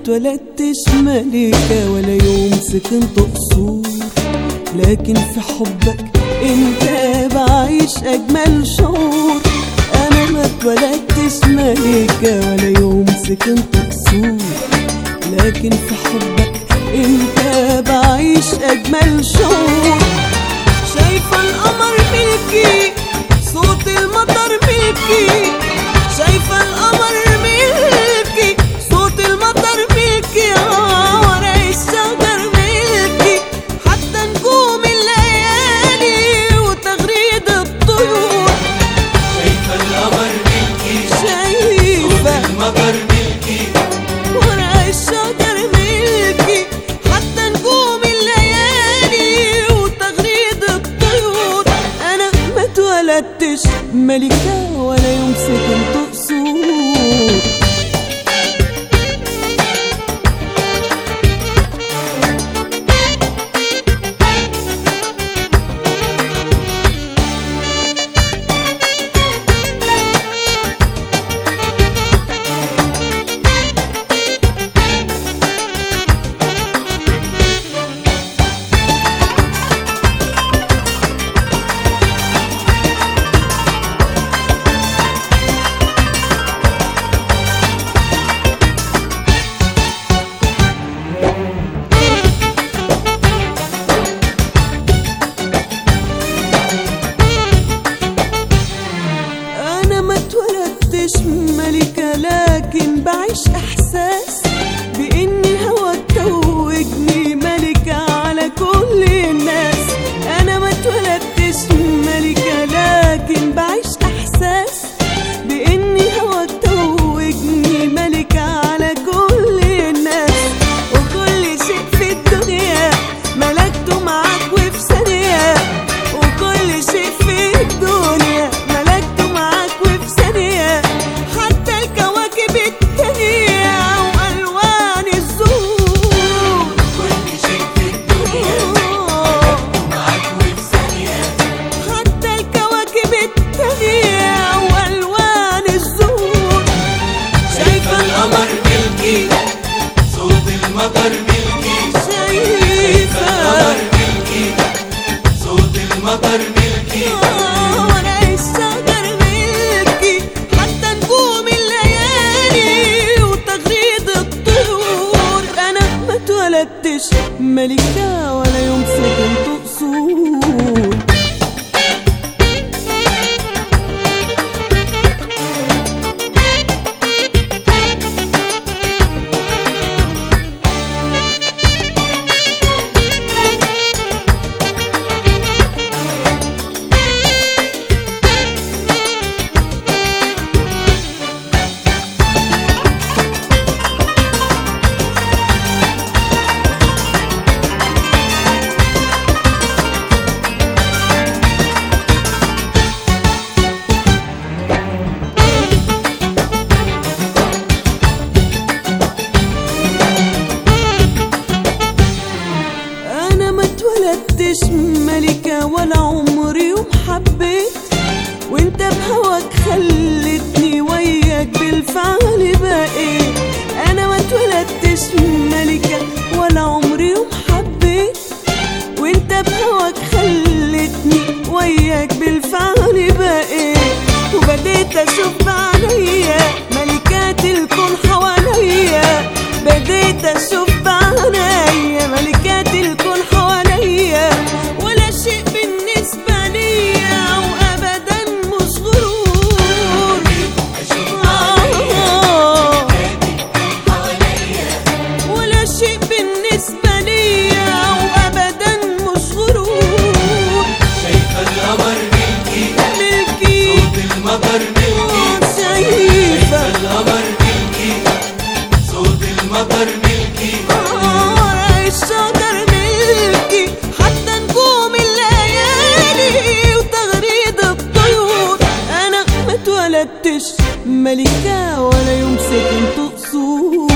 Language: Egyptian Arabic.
اتولدتش ملكة ولا يوم سكنت قصور لكن في حبك انت بعيش اجمل شعور انا ما اتولدتش ملكة ولا يوم سكنت قصور لكن في حبك انت بعيش اجمل شعور شايفة القمر ملكي صوت المطر ملكي شايفة القمر ملكي صوت المطر ملكي آه، ورق الشجر ملكي حتى نجوم الليالي وتغريد الطيور شايفة القمر ملكي شايفة المطر ملكي ورق الشجر ملكي حتى نجوم الليالي وتغريد الطيور انا ما اتولدتش ملكة ولا يوم سكنت قصور انا ما اتولدتش ملكة لكن بعيش احساس بان هواك توجني ملكة على كل الناس انا ما اتولدتش ملكة لكن بعيش احساس بان هواك توجني ملكة على كل الناس وكل شيء في الدنيا ملكته معاك وفي ثانية وكل شيء في الدنيا ملكته معاك وفي ثانية حتى الكواكب التانية وألوان الزهور كل شيء في الدنيا معاك وفي ثانية حتى الكواكب التانية وألوان الزهور شايفة القمر ملكي صوت المطر ملكي شايفة القمر ملكي صوت المطر ملكي ورق الشجر ملكي حتى نجوم الليالي وتغريد الطيور انا ما اتولدتش ملكة ولا يوم سكنت قصور انا ما اتولدتش ملكة ولا عمري يوم حبيت وانت بهواك خلتني وياك بالفعل بقيت انا ما اتولدتش ملكة ولا عمري يوم حبيت وانت بهواك خلتني وياك بالفعل بقيت وبديت اشوف بعينيا ملكات الكون حواليا بديت اشوف بعينيا ملكات الكون حواليا ولا شيء بالنسبة ليا وابدا مش غرور آه. ولا شيء بالنسبة ليا وابدا مش غرور شايفة القمر ملكي ملكي صوت المطر ملكي شايفة القمر ملكي صوت المطر ملكي ورق الشجر ملكي حتى نجوم الليالي وتغريد الطيور انا ما اتولدتش ملكة ولا يوم سكنت قصور